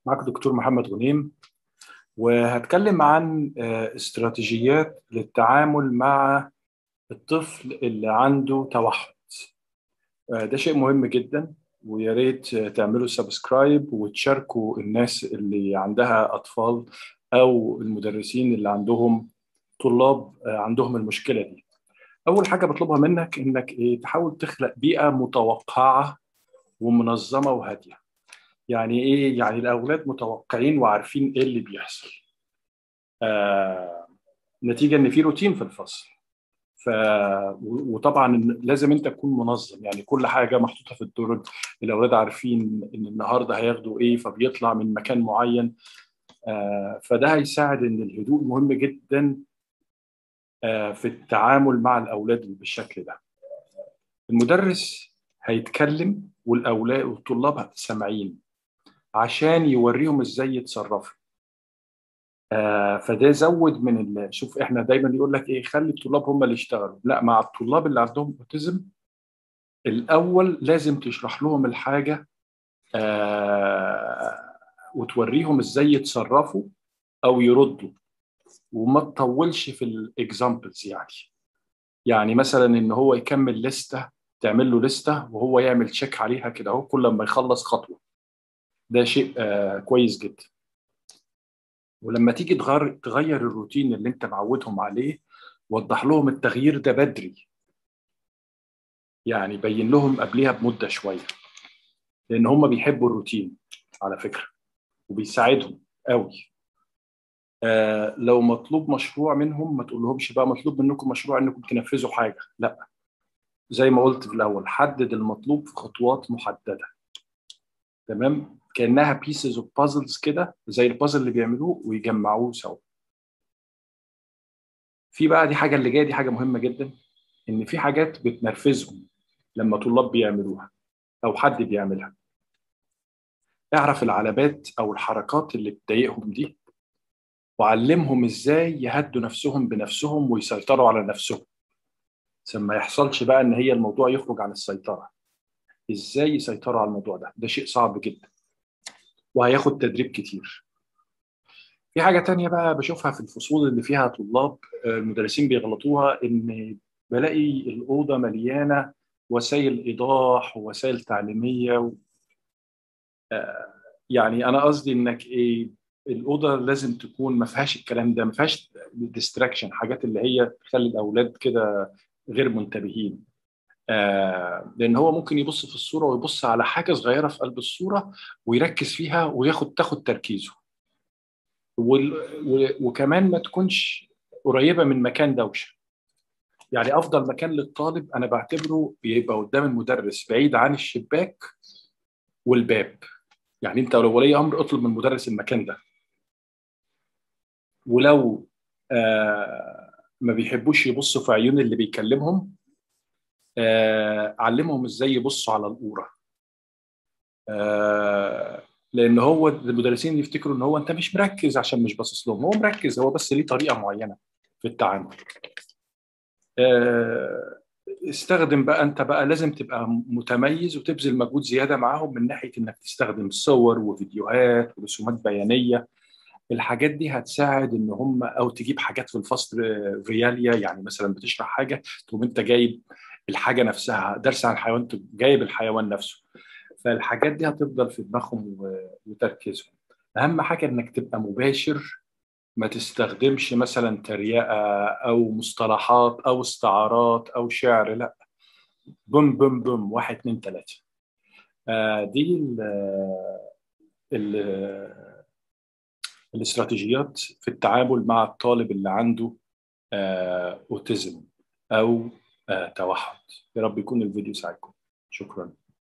معك دكتور محمد غنيم وهتكلم عن استراتيجيات للتعامل مع الطفل اللي عنده توحد ده شيء مهم جدا ويا ريت تعملوا سبسكرايب وتشاركوا الناس اللي عندها اطفال او المدرسين اللي عندهم طلاب عندهم المشكله دي اول حاجه بطلبها منك انك ايه تحاول تخلق بيئه متوقعه ومنظمه وهاديه يعني ايه يعني الاولاد متوقعين وعارفين ايه اللي بيحصل آه نتيجه ان في روتين في الفصل ف وطبعا لازم انت تكون منظم يعني كل حاجه محطوطه في الدرج الاولاد عارفين ان النهارده هياخدوا ايه فبيطلع من مكان معين آه فده هيساعد ان الهدوء مهم جدا آه في التعامل مع الاولاد بالشكل ده المدرس هيتكلم والاولاد والطلاب سامعين عشان يوريهم ازاي يتصرفوا آه فده زود من ال... شوف احنا دايما يقول لك ايه خلي الطلاب هم اللي يشتغلوا لا مع الطلاب اللي عندهم اوتيزم الاول لازم تشرح لهم الحاجه آه وتوريهم ازاي يتصرفوا او يردوا وما تطولش في الاكزامبلز يعني يعني مثلا ان هو يكمل لسته تعمل له لسته وهو يعمل تشيك عليها كده اهو كل ما يخلص خطوه ده شيء آه كويس جدا ولما تيجي تغير تغير الروتين اللي انت معودهم عليه وضح لهم التغيير ده بدري يعني بين لهم قبلها بمده شويه لان هم بيحبوا الروتين على فكره وبيساعدهم قوي آه لو مطلوب مشروع منهم ما تقولهمش بقى مطلوب منكم مشروع انكم تنفذوا حاجه لا زي ما قلت في الاول حدد المطلوب في خطوات محدده تمام كانها بيسز اوف بازلز كده زي البازل اللي بيعملوه ويجمعوه سوا في بقى دي حاجه اللي جايه دي حاجه مهمه جدا ان في حاجات بتنرفزهم لما طلاب بيعملوها او حد بيعملها اعرف العلامات او الحركات اللي بتضايقهم دي وعلمهم ازاي يهدوا نفسهم بنفسهم ويسيطروا على نفسهم عشان ما يحصلش بقى ان هي الموضوع يخرج عن السيطره ازاي يسيطروا على الموضوع ده ده شيء صعب جدا وهياخد تدريب كتير في حاجه تانية بقى بشوفها في الفصول اللي فيها طلاب المدرسين بيغلطوها ان بلاقي الاوضه مليانه وسائل ايضاح ووسائل تعليميه و... يعني انا قصدي انك ايه الاوضه لازم تكون ما فيهاش الكلام ده ما فيهاش ديستراكشن حاجات اللي هي تخلي الاولاد كده غير منتبهين آه لان هو ممكن يبص في الصوره ويبص على حاجه صغيره في قلب الصوره ويركز فيها وياخد تاخد تركيزه وال... و... وكمان ما تكونش قريبه من مكان دوشه يعني افضل مكان للطالب انا بعتبره يبقى قدام المدرس بعيد عن الشباك والباب يعني انت لو ولي امر اطلب من المدرس المكان ده ولو آه ما بيحبوش يبصوا في عيون اللي بيكلمهم آه علمهم ازاي يبصوا على القوره آه لان هو المدرسين يفتكروا ان هو انت مش مركز عشان مش باصص لهم هو مركز هو بس ليه طريقه معينه في التعامل آه استخدم بقى انت بقى لازم تبقى متميز وتبذل مجهود زياده معاهم من ناحيه انك تستخدم صور وفيديوهات ورسومات بيانيه الحاجات دي هتساعد ان هم او تجيب حاجات في الفصل رياليا يعني مثلا بتشرح حاجه تقوم انت جايب الحاجه نفسها درس عن الحيوان جايب الحيوان نفسه فالحاجات دي هتفضل في دماغهم وتركيزهم اهم حاجه انك تبقى مباشر ما تستخدمش مثلا تريقه او مصطلحات او استعارات او شعر لا بم بم بم واحد اتنين تلاته آه دي ال ال الاستراتيجيات في التعامل مع الطالب اللي عنده آه اوتيزم او آه توحد يا رب يكون الفيديو ساعدكم شكرا